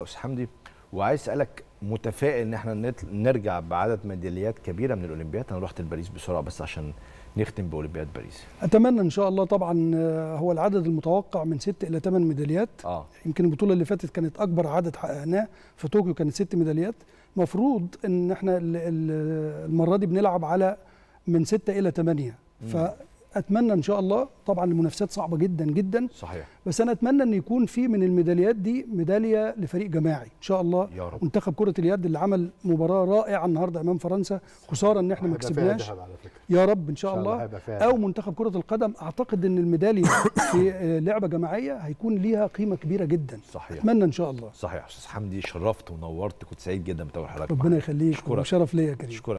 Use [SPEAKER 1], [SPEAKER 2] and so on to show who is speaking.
[SPEAKER 1] استاذ حمدي وعايز اسالك متفائل ان احنا نت- نرجع بعدد ميداليات كبيره من الاولمبياد انا رحت لباريس بسرعه بس عشان نختم باولمبياد باريس
[SPEAKER 2] اتمنى ان شاء الله طبعا آه، هو العدد المتوقع من ست الى ثمان ميداليات
[SPEAKER 1] اه
[SPEAKER 2] يمكن البطوله اللي فاتت كانت اكبر عدد حققناه في طوكيو كانت ست ميداليات مفروض ان احنا ال- ال- المره دي بنلعب على من ستة الى ثمانية فاتمنى ان شاء الله طبعا المنافسات صعبه جدا جدا
[SPEAKER 1] صحيح
[SPEAKER 2] بس انا اتمنى ان يكون في من الميداليات دي ميداليه لفريق جماعي ان شاء الله
[SPEAKER 1] يا رب
[SPEAKER 2] منتخب كره اليد اللي عمل مباراه رائعه النهارده امام فرنسا خساره ان احنا ما
[SPEAKER 3] هيبقى فيها
[SPEAKER 2] كسبناش
[SPEAKER 3] ذهب على فكره
[SPEAKER 2] يا رب ان شاء الله
[SPEAKER 3] هيبقى فيها
[SPEAKER 2] او
[SPEAKER 3] ذهب.
[SPEAKER 2] منتخب كره القدم اعتقد ان الميداليه في آه، لعبه جماعيه هيكون ليها قيمه كبيره جدا
[SPEAKER 1] صحيح
[SPEAKER 2] اتمنى ان شاء الله
[SPEAKER 1] صحيح استاذ حمدي شرفت ونورت كنت سعيد جدا بتابع حضرتك
[SPEAKER 2] ربنا
[SPEAKER 1] معانا.
[SPEAKER 2] يخليك
[SPEAKER 1] أشكرك.
[SPEAKER 2] وشرف ليا يا كريم
[SPEAKER 1] اشكرك